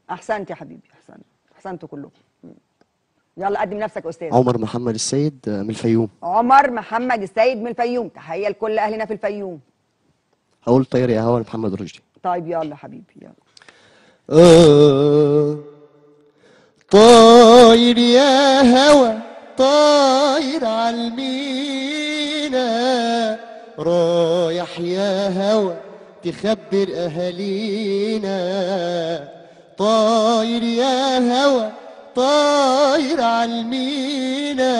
احسنت يا حبيبي احسنت احسنتوا كلكم مم. يلا قدم نفسك يا استاذ عمر محمد السيد آه، من الفيوم عمر محمد السيد من الفيوم تحيه لكل اهلنا في الفيوم هقول طير يا هوا لمحمد رشدي طيب يلا حبيبي يلا آه طاير يا هوا طاير عالمينا رايح يا هوا تخبر أهالينا طاير يا هوا طاير عالمينا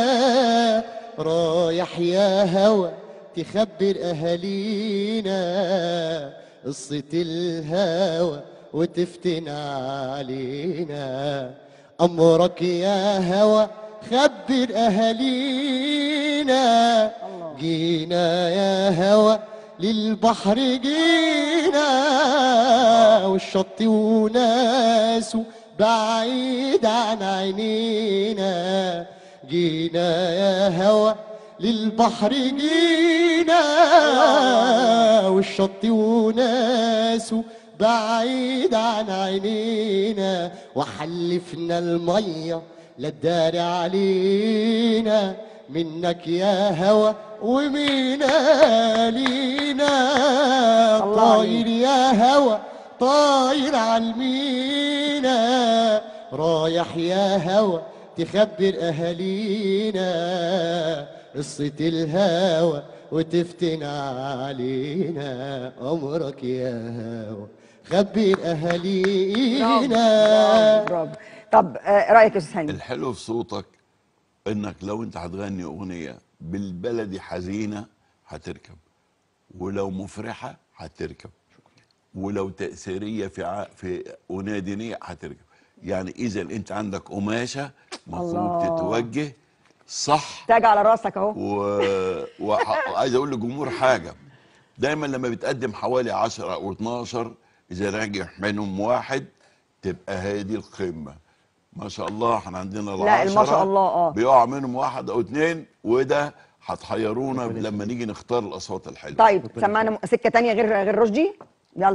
رايح يا هوا تخبر أهالينا قصة الهوى وتفتن علينا أمرك يا هوى خبر أهالينا جينا يا هوى للبحر جينا والشط وناسه بعيد عن عينينا جينا يا هوى للبحر جينا والشط وناسه بعيد عن عينينا وحلفنا المية لا تداري علينا منك يا هوى ومينا لينا الله طاير يا هوى طاير عالمينا رايح يا هوى تخبر أهالينا قصة الهوى وتفتن علينا أمرك يا هوى خبر أهالينا برافو برافو طب آه، رايك يا استاذ هاني الحلو في صوتك انك لو انت هتغني اغنيه بالبلدي حزينه هتركب ولو مفرحه هتركب ولو تاثيريه في ع... في اغنيه دينيه هتركب يعني اذا انت عندك قماشه المفروض الله. تتوجه صح تاج على راسك اهو و... وح- وعايز اقول للجمهور حاجه دايما لما بتقدم حوالي 10 او 12 اذا نجح منهم واحد تبقى هي دي القمه ما شاء الله احنا عندنا لا، العشرة ما شاء الله، آه. بيقع منهم واحد او اتنين وده هتحيرونا لما نيجي نختار الاصوات الحلوه طيب سمعنا م- سكه تانية غير غير رشدي يلا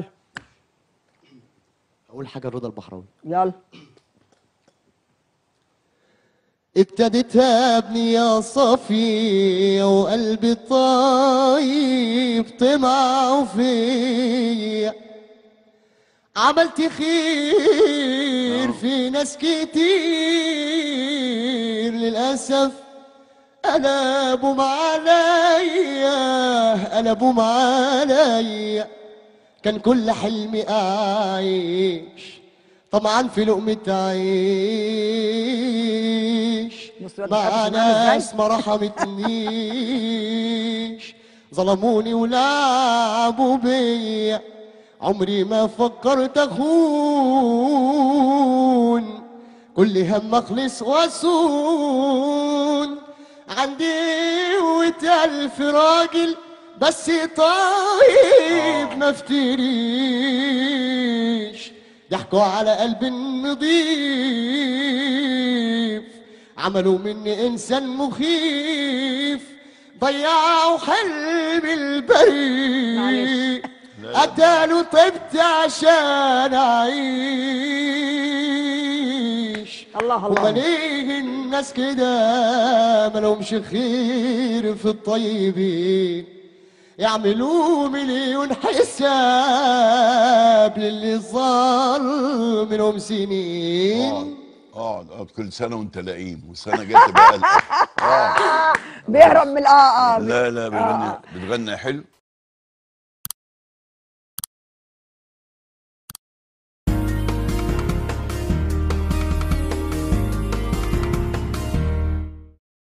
أول حاجة رضا البحراوي يلا ابتدت ابني يا صفي وقلبي طيب طمع فيا عملت خير في ناس كتير للأسف قلبوا عليا قلبوا عليا كان كل حلمي أعيش طبعا في لقمة عيش بص الواد مع بيحب الشمال إزاي؟ ناس ما رحمتنيش ظلموني ولعبوا بيا عمري ما فكرت اخون كل هم اخلص واسون عندي قوة ألف راجل بس طيب ما افتريش ضحكوا على قلب نضيف عملوا مني انسان مخيف ضيعوا حلم البريء معلش. اداله طبت عشان اعيش الله هما الله ليه الناس كده مالهمش خير في الطيبين يعملوا مليون حساب للي ظل منهم سنين اقعد اقعد كل سنه وانت لئيم والسنه جايه تبقى قلق. اه بيهرب من اه اه لا لا بتغني بتغني حلو